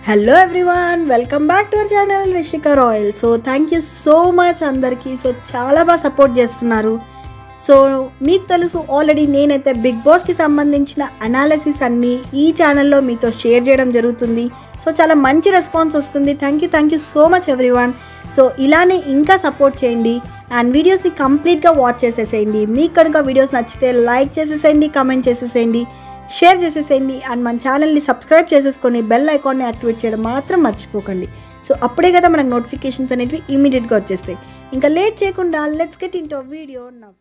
hello everyone welcome back to our channel Rishika Royal so thank you so much అందరికీ so చాలా బాగా support చేస్తున్నారు so మీకు తెలుసు ఆల్రెడీ నేనైతే బిగ్ బాస్కి సంబంధించిన అనాలిసిస్ అన్నీ ఈ ఛానల్లో మీతో షేర్ చేయడం జరుగుతుంది సో చాలా మంచి రెస్పాన్స్ వస్తుంది thank you thank you so much everyone so ఇలానే ఇంకా సపోర్ట్ చేయండి అండ్ వీడియోస్ని కంప్లీట్గా వాచ్ చేసేసేయండి మీకు కనుక వీడియోస్ నచ్చితే లైక్ చేసేసేయండి కమెంట్ చేసేసేయండి షేర్ చేసేసేయండి అండ్ మన ఛానల్ని సబ్స్క్రైబ్ చేసేసుకొని బెల్ ఐకాన్ని యాక్టివేట్ చేయడం మాత్రం మర్చిపోకండి సో అప్పుడే కదా మనకు నోటిఫికేషన్స్ అనేటివి ఇమీడియట్గా వచ్చేస్తాయి ఇంకా లేట్ చేయకుండా let's get into video now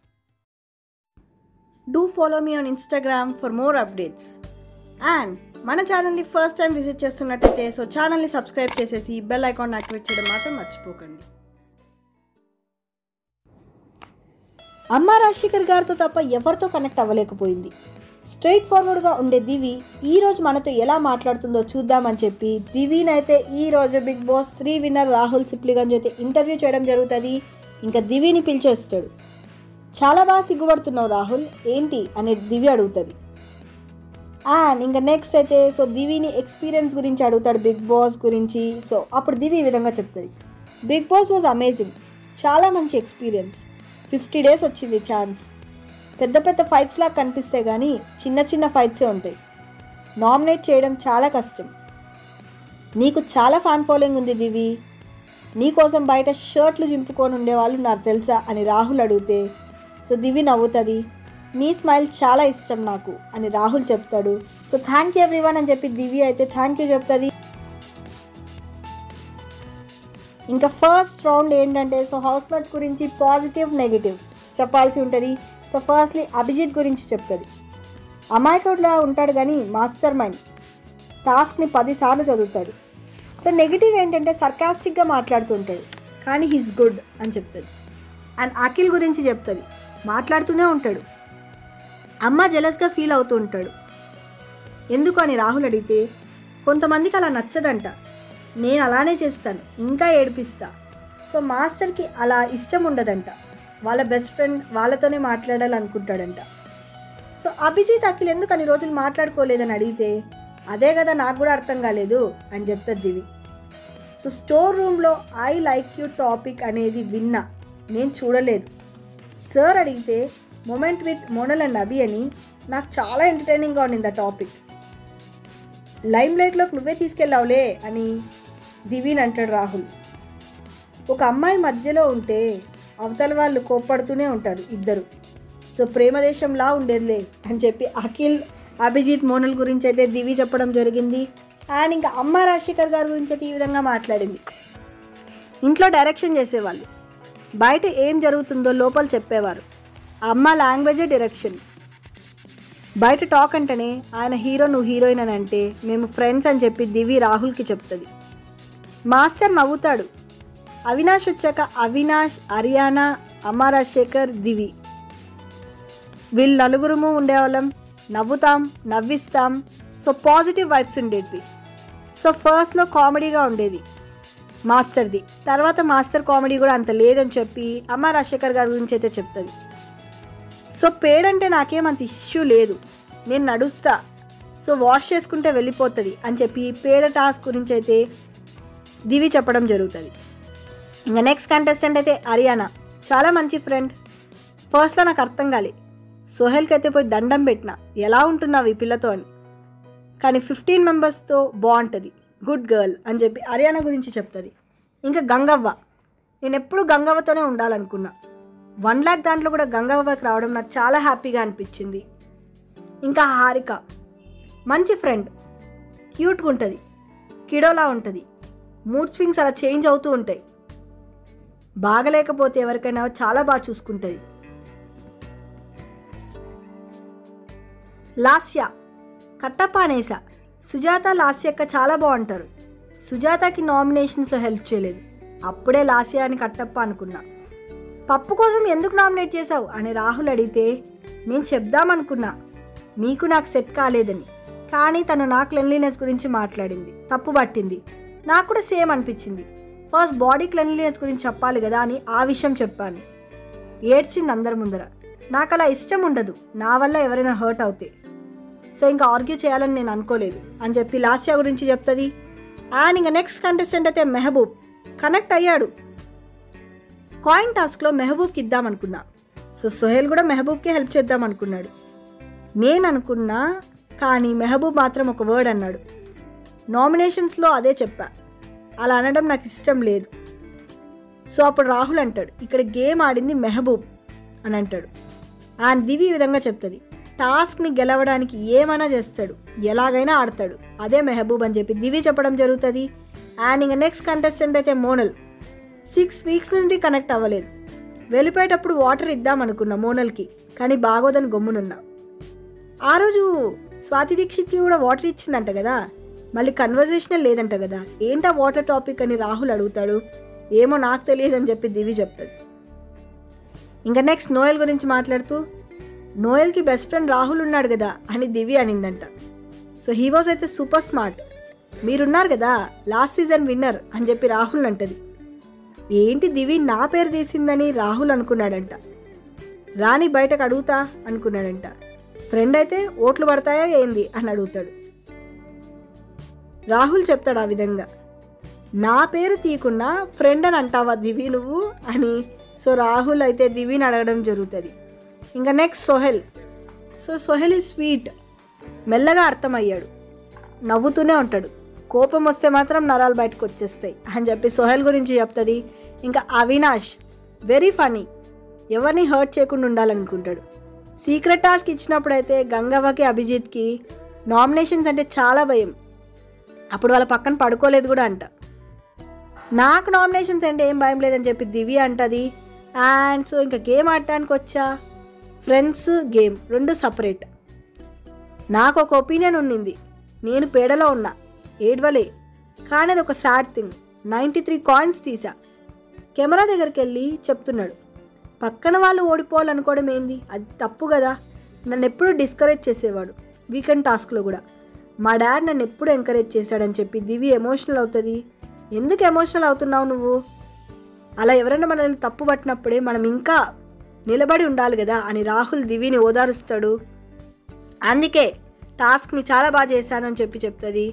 do follow me on Instagram for more updates and మన ఛానల్ని ఫస్ట్ టైం విజిట్ చేస్తున్నట్టయితే సో ఛానల్ని సబ్స్క్రైబ్ చేసేసి బెల్ ఐకాన్ యాక్టివేట్ చేయడం మాత్రం మర్చిపోకండి అమ్మ రాజశేఖర్ గారితో తప్ప ఎవరితో కనెక్ట్ అవ్వలేకపోయింది స్ట్రైట్ ఫార్వర్డ్గా ఉండే దివి ఈ రోజు మనతో ఎలా మాట్లాడుతుందో చూద్దామని చెప్పి దివినైతే ఈ రోజు Big Boss three winner Rahul Sipligunj అయితే ఇంటర్వ్యూ చేయడం జరుగుతుంది ఇంకా దివిని పిలిచేస్తాడు చాలా బాగా సిగ్గుపడుతున్నావు రాహుల్ ఏంటి అని దివి అడుగుతుంది అండ్ ఇంకా నెక్స్ట్ అయితే సో దివిని ఎక్స్పీరియన్స్ గురించి అడుగుతాడు బిగ్ బాస్ గురించి సో అప్పుడు దివి ఈ విధంగా చెప్తుంది బిగ్ బాస్ వాజ్ అమేజింగ్ చాలా మంచి ఎక్స్పీరియన్స్ ఫిఫ్టీ డేస్ వచ్చింది ఛాన్స్ పెద్ద పెద్ద ఫైట్స్ లాగా కనిపిస్తే కానీ చిన్న చిన్న ఫైట్సే ఉంటాయి నామినేట్ చేయడం చాలా కష్టం నీకు చాలా ఫ్యాన్ ఫాలోయింగ్ ఉంది దివి నీకోసం బయట షర్ట్లు చింపుకొని ఉండేవాళ్ళు నాకు తెలుసా అని రాహుల్ అడిగితే సో దివి నవ్వుతుంది నీ స్మైల్ చాలా ఇష్టం నాకు అని రాహుల్ చెప్తాడు సో థ్యాంక్ యూ ఎవ్రీవన్ అని చెప్పి దివి అయితే థ్యాంక్ యూ చెప్తుంది ఇంకా ఫస్ట్ రౌండ్ ఏంటంటే సో హౌస్ మేట్స్ గురించి పాజిటివ్ నెగిటివ్ చెప్పాల్సి ఉంటుంది సో ఫస్ట్లీ అభిజిత్ గురించి చెప్తుంది అమాయకుడులా ఉంటాడు కానీ మాస్టర్ మైండ్ టాస్క్ని పదిసార్లు చదువుతాడు సో నెగిటివ్ ఏంటంటే సర్కాస్టిక్గా మాట్లాడుతుంటాడు కానీ హీస్ గుడ్ అని చెప్తుంది అండ్ అఖిల్ గురించి చెప్తుంది మాట్లాడుతూనే ఉంటాడు అమ్మ జెలస్గా ఫీల్ అవుతూ ఉంటాడు ఎందుకు అని రాహుల్ అడిగితే కొంతమందికి అలా నచ్చదంట నేను అలానే చేస్తాను ఇంకా ఏడిపిస్తా సో మాస్టర్కి అలా ఇష్టం ఉండదంట వాళ్ళ బెస్ట్ ఫ్రెండ్ వాళ్ళతోనే మాట్లాడాలనుకుంటాడంట సో అభిజిత్ అఖిల్ ఎందుకు అన్ని రోజులు మాట్లాడుకోలేదని అడిగితే అదే కదా నాకు కూడా అర్థం కాలేదు అని చెప్తుంది దివి సో స్టోర్ రూమ్లో ఐ లైక్ యూ టాపిక్ అనేది విన్నా నేను చూడలేదు సార్ అడిగితే moment with Monal and Abhi అని నాకు చాలా ఎంటర్టైనింగ్గా ఉండింది ఆ టాపిక్ లైమ్ లైట్లోకి నువ్వే తీసుకెళ్ళావులే అని దివిన్ అంటాడు రాహుల్ ఒక అమ్మాయి మధ్యలో ఉంటే అవతల వాళ్ళు కోప్పడుతూనే ఉంటారు ఇద్దరు సో ప్రేమదేశంలా ఉండేదిలే అని చెప్పి అఖిల్ అభిజిత్ మోనల్ గురించి అయితే దివి చెప్పడం జరిగింది అండ్ ఇంకా అమ్మ రాజశేఖర్ గారి గురించి అయితే ఈ విధంగా మాట్లాడింది ఇంట్లో డైరెక్షన్ చేసేవాళ్ళు బయట ఏం జరుగుతుందో లోపల చెప్పేవారు అమ్మ లాంగ్వేజే డైరెక్షన్ బయట టాక్ అంటేనే ఆయన హీరో నువ్వు హీరోయిన్ అని అంటే మేము ఫ్రెండ్స్ అని చెప్పి దివి రాహుల్కి చెప్తుంది మాస్టర్ నవ్వుతాడు అవినాష్ వచ్చాక అవినాష్ హర్యానా అమ్మ రాజశేఖర్ దివి వీళ్ళు నలుగురుము ఉండేవాళ్ళం నవ్వుతాం నవ్విస్తాం సో పాజిటివ్ వైబ్స్ ఉండేటివి సో ఫస్ట్లో కామెడీగా ఉండేది మాస్టర్ది తర్వాత మాస్టర్ కామెడీ కూడా అంత లేదని చెప్పి అమ్మ రాజశేఖర్ గారి గురించి అయితే చెప్తుంది సో పేడంటే నాకేం అంత ఇష్యూ లేదు నేను నడుస్తా సో వాష్ చేసుకుంటే వెళ్ళిపోతుంది అని చెప్పి పేడ టాస్క్ గురించి అయితే దివి చెప్పడం జరుగుతుంది ఇంకా నెక్స్ట్ కంటెస్టెంట్ అయితే హరియానా చాలా మంచి ఫ్రెండ్ ఫస్ట్లో నాకు అర్థం కాలే సోహెల్కి అయితే పోయి దండం పెట్టిన ఎలా ఉంటున్నావు ఈ పిల్లతో అని కానీ ఫిఫ్టీన్ మెంబర్స్తో బాగుంటుంది గుడ్ గర్ల్ అని చెప్పి హర్యానా గురించి చెప్తుంది ఇంకా గంగవ్వ నేను ఎప్పుడు గంగవ్వతోనే ఉండాలనుకున్నా వన్ ల్యాక్ దాంట్లో కూడా గంగవ్వకి రావడం నాకు చాలా హ్యాపీగా అనిపించింది ఇంకా హారిక మంచి ఫ్రెండ్ క్యూట్గా ఉంటుంది కిడోలా ఉంటుంది మూడ్ స్వింగ్స్ అలా చేంజ్ అవుతూ ఉంటాయి బాగలేకపోతే ఎవరికైనా చాలా బాగా చూసుకుంటుంది లాస్య కట్టప్ప అనేసా సుజాత లాస్యక్క చాలా బాగుంటారు సుజాతకి నామినేషన్స్లో హెల్ప్ చేయలేదు అప్పుడే లాస్య అని కట్టప్ప అనుకున్నా పప్పు కోసం ఎందుకు నామినేట్ చేశావు అని రాహుల్ అడిగితే నేను చెప్దామనుకున్నా మీకు నాకు సెట్ కాలేదని కానీ తను నా క్లెన్లీనెస్ గురించి మాట్లాడింది తప్పు పట్టింది నాకు కూడా సేమ్ అనిపించింది ఫస్ట్ బాడీ క్లెన్లీనెస్ గురించి చెప్పాలి కదా అని ఆ విషయం చెప్పాను ఏడ్చింది అందరి ముందర నాకు అలా ఇష్టం ఉండదు నా వల్ల ఎవరైనా హర్ట్ అవుతే సో ఇంకా ఆర్గ్యూ చేయాలని నేను అనుకోలేదు అని చెప్పి లాస్యా గురించి చెప్తుంది అండ్ ఇంకా నెక్స్ట్ కంటెస్టెంట్ అయితే మెహబూబ్ కనెక్ట్ అయ్యాడు కాయిన్ టాస్క్లో మెహబూబ్కి ఇద్దాం అనుకున్నా సో సోహెల్ కూడా మెహబూబ్కి హెల్ప్ చేద్దాం అనుకున్నాడు నేను అనుకున్నా కానీ మెహబూబ్ మాత్రం ఒక వర్డ్ అన్నాడు నామినేషన్స్లో అదే చెప్పా అలా అనడం నాకు ఇష్టం లేదు సో అప్పుడు రాహుల్ అంటాడు ఇక్కడ గేమ్ ఆడింది మెహబూబ్ అని అంటాడు ఆయన దివి ఈ విధంగా చెప్తుంది టాస్క్ని గెలవడానికి ఏమైనా చేస్తాడు ఎలాగైనా ఆడతాడు అదే మెహబూబ్ అని చెప్పి దివి చెప్పడం జరుగుతుంది అండ్ ఇంకా నెక్స్ట్ కంటెస్టెంట్ అయితే మోనల్ సిక్స్ వీక్స్ నుండి కనెక్ట్ అవ్వలేదు వెళ్ళిపోయేటప్పుడు వాటర్ ఇద్దాం అనుకున్నా మోనల్కి కానీ బాగోదని గమ్మునున్నా ఆ రోజు స్వాతి దీక్షిత్కి కూడా వాటర్ ఇచ్చిందంట కదా మళ్ళీ కన్వర్జేషనే లేదంట కదా ఏంటా వాటర్ టాపిక్ అని రాహుల్ అడుగుతాడు ఏమో నాకు తెలియదు అని చెప్పి దివి చెప్తాడు ఇంకా నెక్స్ట్ నోయల్ గురించి మాట్లాడుతూ నోయల్కి బెస్ట్ ఫ్రెండ్ రాహుల్ ఉన్నాడు కదా అని దివి అనిందంట సో హీ వాజ్ అయితే సూపర్ స్మార్ట్ మీరున్నారు కదా లాస్ట్ సీజన్ విన్నర్ అని చెప్పి రాహుల్ అంటది ఏంటి దివి నా పేరు తీసిందని రాహుల్ అనుకున్నాడంట రాణి బయటకు అడుగుతా అనుకున్నాడంట ఫ్రెండ్ అయితే ఓట్లు పడతాయా ఏంది అని అడుగుతాడు రాహుల్ చెప్తాడు ఆ విధంగా నా పేరు తీయకుండా ఫ్రెండ్ అని అంటావా దివి నువ్వు అని సో రాహుల్ అయితే దివిని అడగడం జరుగుతుంది ఇంకా నెక్స్ట్ సోహెల్ సో సోహెల్ ఈ స్వీట్ మెల్లగా అర్థమయ్యాడు నవ్వుతూనే ఉంటాడు కోపం వస్తే మాత్రం నరాలు బయటకు వచ్చేస్తాయి అని చెప్పి సోహెల్ గురించి చెప్తుంది ఇంకా అవినాష్ వెరీ ఫనీ ఎవరిని హర్ట్ చేయకుండా ఉండాలనుకుంటాడు సీక్రెట్ టాస్క్ ఇచ్చినప్పుడైతే గంగవ్వకి అభిజిత్కి నామినేషన్స్ అంటే చాలా భయం అప్పుడు వాళ్ళ పక్కన పడుకోలేదు కూడా అంట నాకు నామినేషన్స్ అంటే ఏం భయం లేదని చెప్పి దివ్య అంటది అండ్ సో ఇంకా గేమ్ ఆడటానికి వచ్చా ఫ్రెండ్స్ గేమ్ రెండు సపరేట్ నాకు ఒక ఒపీనియన్ ఉన్నింది నేను పేడలో ఉన్నా ఏడ్వలే కానీ అది ఒక sad thing ninety three coins తీసా కెమెరా దగ్గరికి వెళ్ళి చెప్తున్నాడు పక్కన వాళ్ళు ఓడిపోవాలనుకోవడం ఏంది అది తప్పు కదా నన్ను ఎప్పుడూ డిస్కరేజ్ చేసేవాడు వీకెండ్ టాస్క్లో కూడా మా డాడ్ నన్ను ఎప్పుడు ఎంకరేజ్ చేశాడని చెప్పి దివి ఎమోషనల్ అవుతుంది ఎందుకు ఎమోషనల్ అవుతున్నావు నువ్వు అలా ఎవరైనా మనల్ని తప్పు పట్టినప్పుడే మనం ఇంకా నిలబడి ఉండాలి కదా అని రాహుల్ దివిని ఓదారుస్తాడు అందుకే టాస్క్ని చాలా బాగా చేశాను అని చెప్పి చెప్తుంది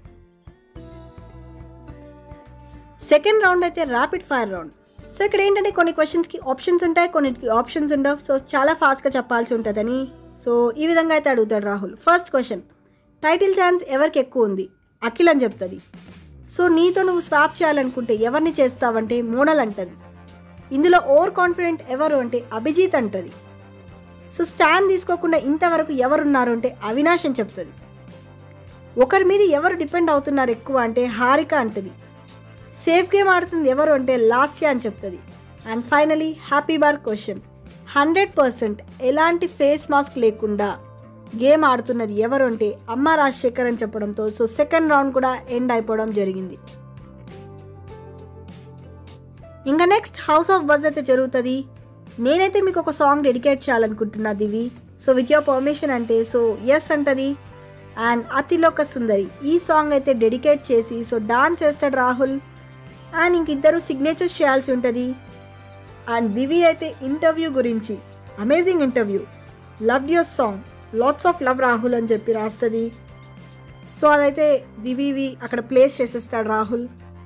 సెకండ్ రౌండ్ అయితే ర్యాపిడ్ ఫైర్ రౌండ్ సో ఇక్కడ ఏంటంటే కొన్ని క్వశ్చన్స్కి ఆప్షన్స్ ఉంటాయి కొన్నిటికి ఆప్షన్స్ ఉండవు సో చాలా ఫాస్ట్గా చెప్పాల్సి ఉంటుందని సో ఈ విధంగా అయితే అడుగుతాడు Rahul first question title chance ఎవరికి ఎక్కువ ఉంది అఖిల్ అని చెప్తుంది సో నీతో నువ్వు స్వాప్ చేయాలనుకుంటే ఎవరిని చేస్తావంటే మోనల్ అంటది ఇందులో ఓవర్ కాన్ఫిడెంట్ ఎవరు అంటే అభిజిత్ అంటది సో స్టాండ్ తీసుకోకుండా ఇంతవరకు ఎవరున్నారు అంటే అవినాష్ అని చెప్తుంది ఒకరి మీద ఎవరు డిపెండ్ అవుతున్నారు ఎక్కువ అంటే హారిక అంటది సేఫ్ గేమ్ ఆడుతుంది ఎవరు అంటే లాస్యా అని చెప్తుంది and finally happy bar question hundred percent ఎలాంటి ఫేస్ మాస్క్ లేకుండా గేమ్ ఆడుతున్నది ఎవరు అంటే అమ్మ రాజశేఖర్ అని చెప్పడంతో సో సెకండ్ రౌండ్ కూడా ఎండ్ అయిపోవడం జరిగింది ఇంకా నెక్స్ట్ హౌస్ ఆఫ్ బజ్ అయితే జరుగుతుంది నేనైతే మీకు ఒక సాంగ్ డెడికేట్ చేయాలనుకుంటున్నా Divi so with your permission అంటే సో ఎస్ అంటది అండ్ అతిలోక సుందరి ఈ సాంగ్ అయితే డెడికేట్ చేసి సో డాన్స్ చేస్తాడు రాహుల్ అండ్ ఇంక ఇద్దరు సిగ్నేచర్స్ చేయాల్సి ఉంటుంది అండ్ దివి అయితే ఇంటర్వ్యూ గురించి amazing interview love your song lots of love Rahul అని చెప్పి రాస్తుంది సో అదైతే దివివి అక్కడ ప్లేస్ చేసేస్తాడు రాహుల్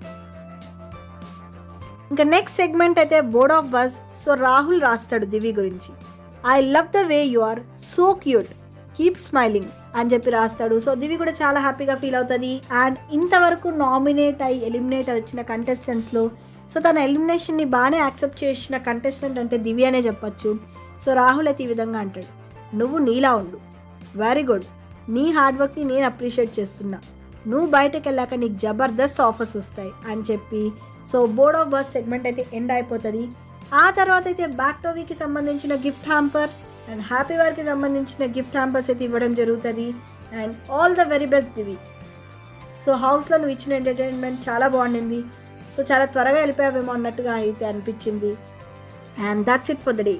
ఇంకా నెక్స్ట్ సెగ్మెంట్ అయితే board of bus so Rahul రాస్తాడు దివి గురించి I love the way you are so cute keep smiling అని చెప్పి రాస్తాడు సో దివి కూడా చాలా హ్యాపీగా ఫీల్ అవుతుంది అండ్ ఇంతవరకు నామినేట్ అయ్యి ఎలిమినేట్ వచ్చిన కంటెస్టెంట్స్లో సో తన ఎలిమినేషన్ని బాగానే యాక్సెప్ట్ చేసిన కంటెస్టెంట్ అంటే దివి అనే చెప్పొచ్చు సో రాహుల్ అయితే ఈ విధంగా అంటాడు నువ్వు నీలా ఉండు వెరీ గుడ్ నీ హార్డ్ వర్క్ని నేను అప్రిషియేట్ చేస్తున్నా నువ్వు బయటకు వెళ్ళాక నీకు జబర్దస్త్ ఆఫర్స్ వస్తాయి అని చెప్పి so board of bus segment అయితే ఎండ్ అయిపోతుంది ఆ తర్వాత అయితే బ్యాక్ టోవీకి సంబంధించిన గిఫ్ట్ హ్యాంపర్ అండ్ హ్యాపీ వార్కి సంబంధించిన గిఫ్ట్ హ్యాంపర్స్ అయితే ఇవ్వడం జరుగుతుంది and all the very best Divi so హౌస్లో నువ్వు ఇచ్చిన ఎంటర్టైన్మెంట్ చాలా బాగుండింది సో చాలా త్వరగా వెళ్ళిపోయావేమో అన్నట్టుగా అయితే అనిపించింది and that's it for the day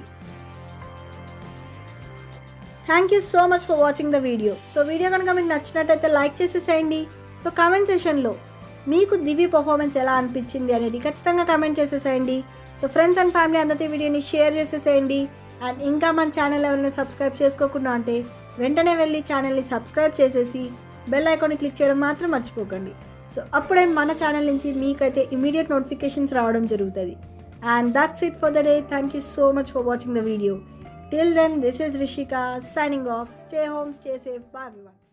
thank you so much for watching the video so video కనుక మీకు నచ్చినట్టయితే లైక్ చేసేసేయండి సో కామెంట్ సెషన్లో మీకు దివి పర్ఫార్మెన్స్ ఎలా అనిపించింది అనేది ఖచ్చితంగా కామెంట్ చేసేసేయండి సో ఫ్రెండ్స్ అండ్ ఫ్యామిలీ అందరితో వీడియోని షేర్ చేసేసేయండి అండ్ ఇంకా మన ఛానల్ ఎవరైనా సబ్స్క్రైబ్ చేసుకోకుండా అంటే వెంటనే వెళ్ళి ఛానల్ని సబ్స్క్రైబ్ చేసేసి బెల్ ఐకాన్ని క్లిక్ చేయడం మాత్రం మర్చిపోకండి సో అప్పుడే మన ఛానల్ నుంచి మీకైతే ఇమీడియట్ నోటిఫికేషన్స్ రావడం జరుగుతుంది and that's it for the day thank you so much for watching the video till then this is Rishika signing off stay home stay safe bye everyone